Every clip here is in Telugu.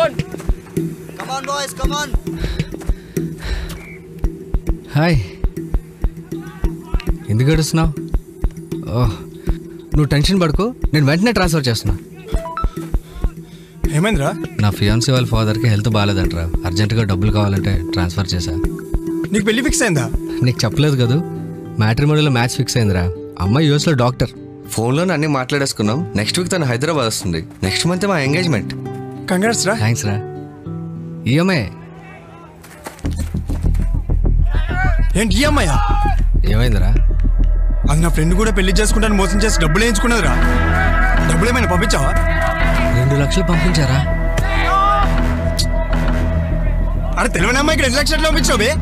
phone come on boys come on hi ఎందుకు ఏడుస్తున్నావు ఓహ్ నువ్వు టెన్షన్ పడుకో నేను వెంటనే ట్రాన్స్ఫర్ చేస్తున్నా ఏమైందిరా నా ఫియాన్సీ వాళ్ళ ఫాదర్కి హెల్త్ బాగాలేదంటరా అర్జెంటుగా డబ్బులు కావాలంటే ట్రాన్స్ఫర్ చేశా నీకు పెళ్లి ఫిక్స్ అయిందా నీకు చెప్పలేదు కదూ మ్యాట్రిమోనీలో మ్యాచ్ ఫిక్స్ అయిందిరా అమ్మాయి యూఎస్లో డాక్టర్ ఫోన్లోనే అన్ని మాట్లాడేసుకున్నాం నెక్స్ట్ వీక్ తను హైదరాబాద్ వస్తుంది నెక్స్ట్ మంత్ మా ఎంగేజ్మెంట్ కంగ్రాట్స్ రా థ్యాంక్స్ రా ఈఎంఐ ఏంటి ఈ అమ్మాయా ఏమైందిరా అది నా ఫ్రెండ్ కూడా పెళ్లి చేసుకుంటాను మోసం చేసి డబ్బులు వేయించుకున్నది రా డబ్బులు ఏమైనా పంపించావా రెండు లక్షలు పంపించారా అరే తెలియని అమ్మాయికి రెండు లక్షలు పంపించావు బే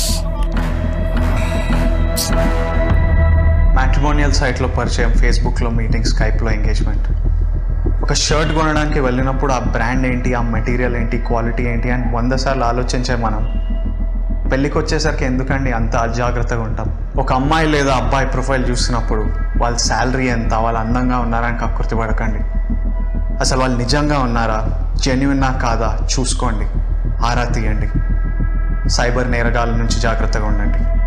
మ్యాట్రిమోనియల్ సైట్లో పరిచయం ఫేస్బుక్లో మీటింగ్ స్కైప్లో ఎంగేజ్మెంట్ ఒక షర్ట్ కొనడానికి వెళ్ళినప్పుడు ఆ బ్రాండ్ ఏంటి ఆ మెటీరియల్ ఏంటి క్వాలిటీ ఏంటి అని వంద సార్లు ఆలోచించే మనం పెళ్ళికి వచ్చేసరికి ఎందుకండి అంత అజాగ్రత్తగా ఉంటాం ఒక అమ్మాయి లేదా అబ్బాయి ప్రొఫైల్ చూసినప్పుడు వాళ్ళ శాలరీ ఎంత వాళ్ళు అందంగా ఉన్నారని కక్కుర్తి పడకండి అసలు వాళ్ళు నిజంగా ఉన్నారా జెన్యున్నా కాదా చూసుకోండి ఆరా తీయండి సైబర్ నేరగాల నుంచి జాగ్రత్తగా ఉండండి